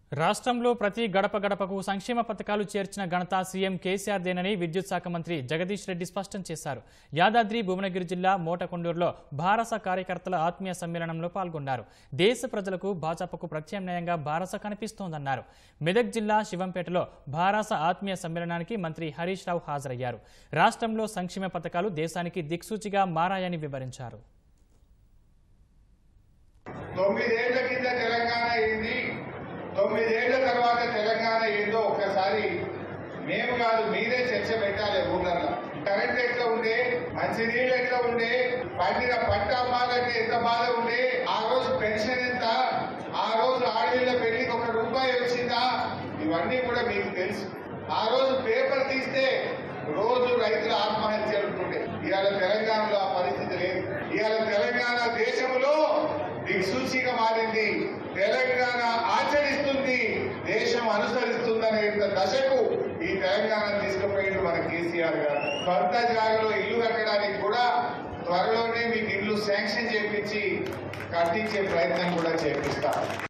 రాష్ట్రంలో ప్రతి గడప గడపకు సంక్షేమ పథకాలు చేర్చిన ఘనత సీఎం కేసీఆర్ దేనని విద్యుత్ శాఖ మంత్రి జగదీష్ రెడ్డి స్పష్టం చేశారు యాదాద్రి భువనగిరి జిల్లా మోటకొండూరులో భారస కార్యకర్తల ఆత్మీయ సమ్మేళనంలో పాల్గొన్నారు దేశ ప్రజలకు భాజపాకు ప్రత్యామ్నాయంగా భారస కనిపిస్తోందన్నారు మెదక్ జిల్లా శివంపేటలో భారస ఆత్మీయ సమ్మేళనానికి మంత్రి హరీష్ రావు హాజరయ్యారు రాష్ట్రంలో సంక్షేమ పథకాలు దేశానికి దిక్సూచిగా మారాయని వివరించారు తొమ్మిదేళ్ల కింద తెలంగాణ ఏంది తొమ్మిదేళ్ల తర్వాత తెలంగాణ ఏందో ఒక్కసారి మేము కాదు మీరే చర్చ పెట్టాలి ఊళ్ళల్లో కరెంట్ ఎట్లా ఉండే మంచినీళ్ళు ఎట్లా ఉండే పండిన పంట అమ్మాలంటే ఎంత బాధ ఉండే ఆ రోజు పెన్షన్ ఎంత ఆ రోజు ఆడవిళ్ళ పెళ్లికి ఒక రూపాయి వచ్చిందా ఇవన్నీ కూడా మీకు తెలుసు ఆ రోజు పేపర్ తీస్తే రోజు రైతుల ఆత్మహత్యలు ఉంటుండే ఇవాళ తెలంగాణలో ఆ పరిస్థితి లేదు ఇవాళ తెలంగాణ దేశంలో దిక్సూచిగా మారింది తెలంగాణ ఆచరిస్తుంది దేశం అనుసరిస్తుందనే దశకు ఈ తెలంగాణ తీసుకుపోయింది మన కేసీఆర్ గారు సొంత జాగలో ఇల్లు కట్టడానికి కూడా త్వరలోనే మీకు ఇల్లు శాంక్షన్ చేపించి కట్టించే ప్రయత్నం కూడా చేపిస్తారు